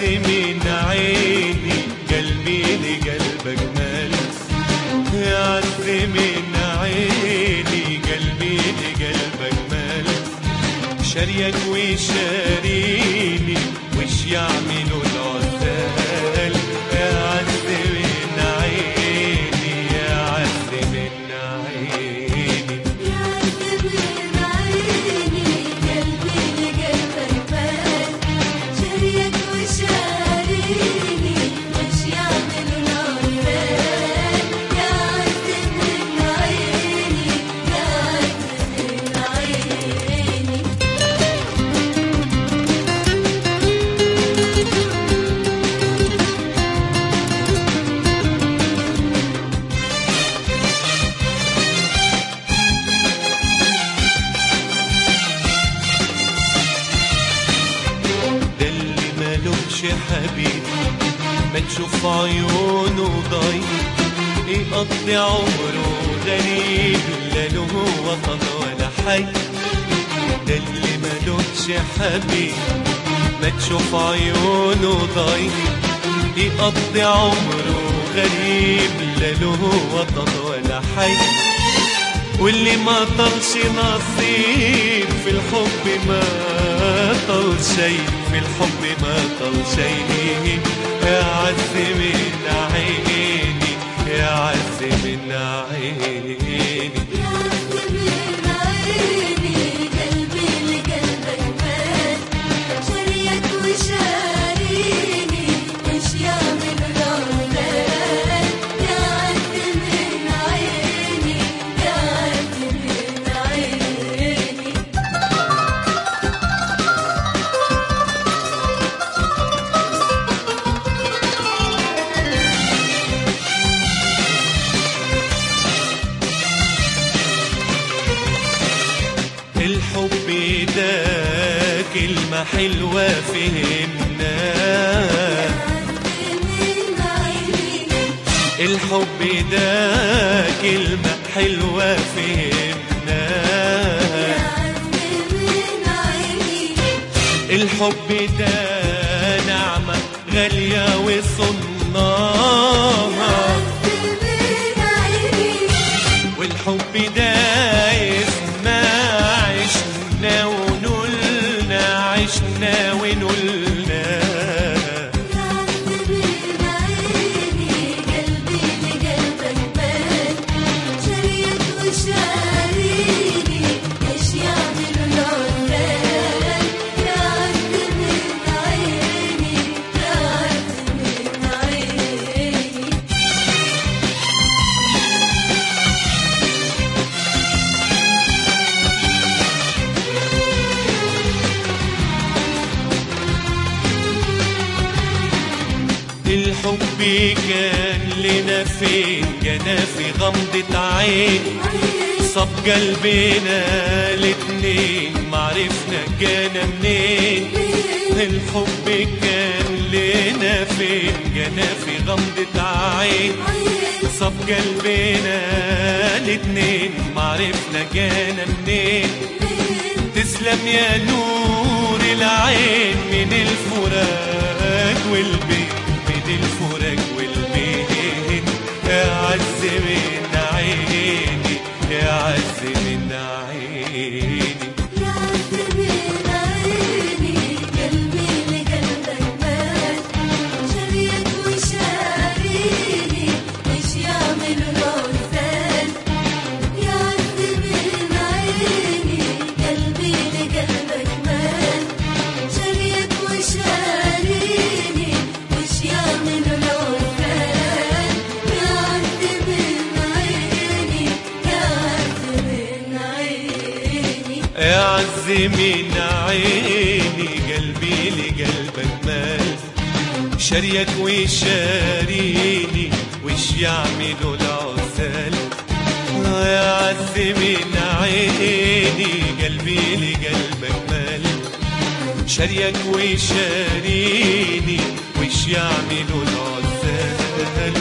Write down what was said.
من عيني قلبي لقلبك ملس يعز من عيني قلبي لقلبك ملس شريك وشاريني وش يعملوا العزال يا عز من عيني يا عز من عيني ده اللي مالوش حبيب ما تشوف عيونه ضي يقضي عمره غريب لا له وطن ولا حي ده اللي مالوش حبيب ما تشوف عيونه ضي يقضي عمره غريب لا له وطن ولا حي واللي ما طلش نصيب في الحب ما طل شيء في الحب ما طل شيء يا عز من عيني يا عز من عيني وشاريني وش يعمل العمال يا عز من عيني يا عز من عيني الحب ده كلمة حلوة فهمنا الحب ده كلمة حلوة فهمنا الحب ده نعمة غالية وصناها والحب ده يسمع عشنا ونولنا عشنا ونولنا وشاريني ايش يعمل العمال يا عز من عيني يا عز من عيني الحب كان لنا فين جانا في غمضة عين صب قلبنا الاتنين معرفنا جانا منين الحب كان لنا فين جانا في غمضة عين صب قلبنا الاتنين معرفنا جانا منين تسلم يا نور العين من الفراق والبين من الفراق والبين يا عز من عيني يا عز من عيني يا عز من عيني قلبي لقلبك مات شريك وشاريني ايش يعمل العزال يا عز من عيني قلبي لقلبك مات شريك وشاريني ايش يعمل العزال يا عز من عيني يا عز من عيني يا عز من عيني قلبي لقلبك مال شريك وشاريني وش يعملوا العزال يا عز من عيني قلبي لقلبك مال شريك وشاريني وش يعملوا العزال